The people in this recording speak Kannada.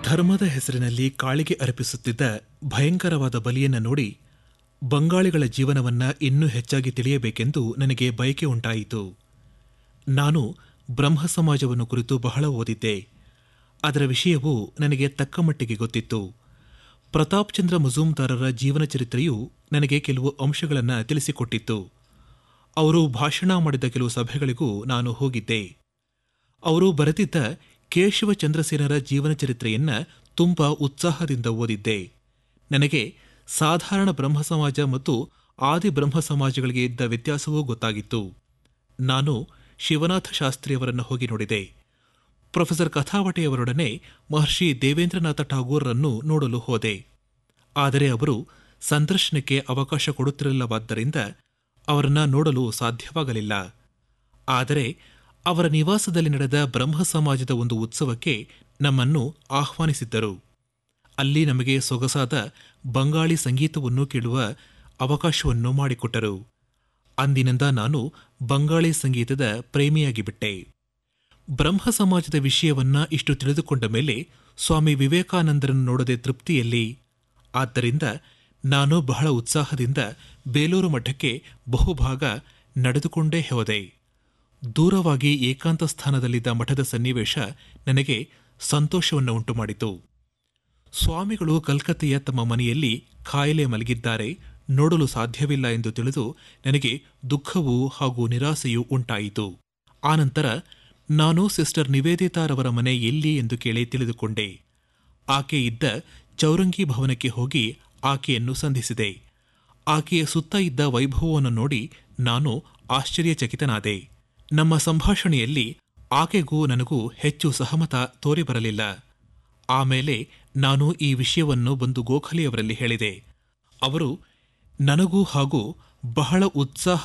ಧರ್ಮದ ಹೆಸರಿನಲ್ಲಿ ಕಾಳಿಗೆ ಅರ್ಪಿಸುತ್ತಿದ್ದ ಭಯಂಕರವಾದ ಬಲಿಯನ್ನು ನೋಡಿ ಬಂಗಾಳಿಗಳ ಜೀವನವನ್ನ ಇನ್ನೂ ಹೆಚ್ಚಾಗಿ ತಿಳಿಯಬೇಕೆಂದು ನನಗೆ ಬಯಕೆ ಉಂಟಾಯಿತು ನಾನು ಬ್ರಹ್ಮ ಸಮಾಜವನ್ನು ಕುರಿತು ಬಹಳ ಓದಿದ್ದೆ ಅದರ ವಿಷಯವೂ ನನಗೆ ತಕ್ಕ ಮಟ್ಟಿಗೆ ಗೊತ್ತಿತ್ತು ಪ್ರತಾಪ್ ಚಂದ್ರ ಮಜೂಮ್ದಾರರ ಜೀವನ ಚರಿತ್ರೆಯು ನನಗೆ ಕೆಲವು ಅಂಶಗಳನ್ನು ತಿಳಿಸಿಕೊಟ್ಟಿತ್ತು ಅವರು ಭಾಷಣ ಮಾಡಿದ ಕೆಲವು ಸಭೆಗಳಿಗೂ ನಾನು ಹೋಗಿದ್ದೆ ಅವರು ಬರೆದಿದ್ದ ಕೇಶವ ಚಂದ್ರಸೇನರ ಜೀವನ ಚರಿತ್ರೆಯನ್ನ ತುಂಬಾ ಉತ್ಸಾಹದಿಂದ ಓದಿದ್ದೆ ನನಗೆ ಸಾಧಾರಣ ಬ್ರಹ್ಮ ಸಮಾಜ ಮತ್ತು ಆದಿ ಬ್ರಹ್ಮ ಸಮಾಜಗಳಿಗೆ ಇದ್ದ ವ್ಯತ್ಯಾಸವೂ ಗೊತ್ತಾಗಿತ್ತು ನಾನು ಶಿವನಾಥ ಶಾಸ್ತ್ರಿಯವರನ್ನು ಹೋಗಿ ನೋಡಿದೆ ಪ್ರೊಫೆಸರ್ ಕಥಾವಟೆಯವರೊಡನೆ ಮಹರ್ಷಿ ದೇವೇಂದ್ರನಾಥ ಠಾಗೂರ್ರನ್ನು ನೋಡಲು ಹೋದೆ ಆದರೆ ಅವರು ಸಂದರ್ಶನಕ್ಕೆ ಅವಕಾಶ ಕೊಡುತ್ತಿರಲಿಲ್ಲವಾದ್ದರಿಂದ ಅವರನ್ನ ನೋಡಲು ಸಾಧ್ಯವಾಗಲಿಲ್ಲ ಆದರೆ ಅವರ ನಿವಾಸದಲ್ಲಿ ನಡೆದ ಬ್ರಹ್ಮ ಸಮಾಜದ ಒಂದು ಉತ್ಸವಕ್ಕೆ ನಮ್ಮನ್ನು ಆಹ್ವಾನಿಸಿದ್ದರು ಅಲ್ಲಿ ನಮಗೆ ಸೊಗಸಾದ ಬಂಗಾಳಿ ಸಂಗೀತವನ್ನು ಕೇಳುವ ಅವಕಾಶವನ್ನು ಮಾಡಿಕೊಟ್ಟರು ಅಂದಿನಿಂದ ನಾನು ಬಂಗಾಳಿ ಸಂಗೀತದ ಪ್ರೇಮಿಯಾಗಿಬಿಟ್ಟೆ ಬ್ರಹ್ಮ ಸಮಾಜದ ವಿಷಯವನ್ನ ಇಷ್ಟು ತಿಳಿದುಕೊಂಡ ಮೇಲೆ ಸ್ವಾಮಿ ವಿವೇಕಾನಂದರನ್ನು ನೋಡದೆ ತೃಪ್ತಿಯಲ್ಲಿ ಆದ್ದರಿಂದ ನಾನು ಬಹಳ ಉತ್ಸಾಹದಿಂದ ಬೇಲೂರು ಮಠಕ್ಕೆ ಬಹುಭಾಗ ನಡೆದುಕೊಂಡೇ ಹೋದೆ ದೂರವಾಗಿ ಏಕಾಂತ ಸ್ಥಾನದಲ್ಲಿದ್ದ ಮಠದ ಸನ್ನಿವೇಶ ನನಗೆ ಸಂತೋಷವನ್ನು ಉಂಟುಮಾಡಿತು ಸ್ವಾಮಿಗಳು ಕಲ್ಕತ್ತೆಯ ತಮ್ಮ ಮನೆಯಲ್ಲಿ ಕಾಯಿಲೆ ಮಲಗಿದ್ದಾರೆ ನೋಡಲು ಸಾಧ್ಯವಿಲ್ಲ ಎಂದು ತಿಳಿದು ನನಗೆ ದುಃಖವೂ ಹಾಗೂ ನಿರಾಸೆಯೂ ಉಂಟಾಯಿತು ಆನಂತರ ನಾನು ಸಿಸ್ಟರ್ ನಿವೇದಿತಾರವರ ಮನೆ ಎಲ್ಲಿ ಎಂದು ಕೇಳಿ ತಿಳಿದುಕೊಂಡೆ ಆಕೆ ಇದ್ದ ಚೌರಂಗಿ ಭವನಕ್ಕೆ ಹೋಗಿ ಆಕೆಯನ್ನು ಸಂಧಿಸಿದೆ ಆಕೆಯ ಸುತ್ತ ಇದ್ದ ವೈಭವವನ್ನು ನೋಡಿ ನಾನು ಆಶ್ಚರ್ಯಚಕಿತನಾದೆ ನಮ್ಮ ಸಂಭಾಷಣೆಯಲ್ಲಿ ಆಕೆಗೂ ನನಗೂ ಹೆಚ್ಚು ಸಹಮತ ತೋರಿಬರಲಿಲ್ಲ ಆಮೇಲೆ ನಾನು ಈ ವಿಷಯವನ್ನು ಬಂದು ಗೋಖಲೆಯವರಲ್ಲಿ ಹೇಳಿದೆ ಅವರು ನನಗೂ ಹಾಗೂ ಬಹಳ ಉತ್ಸಾಹ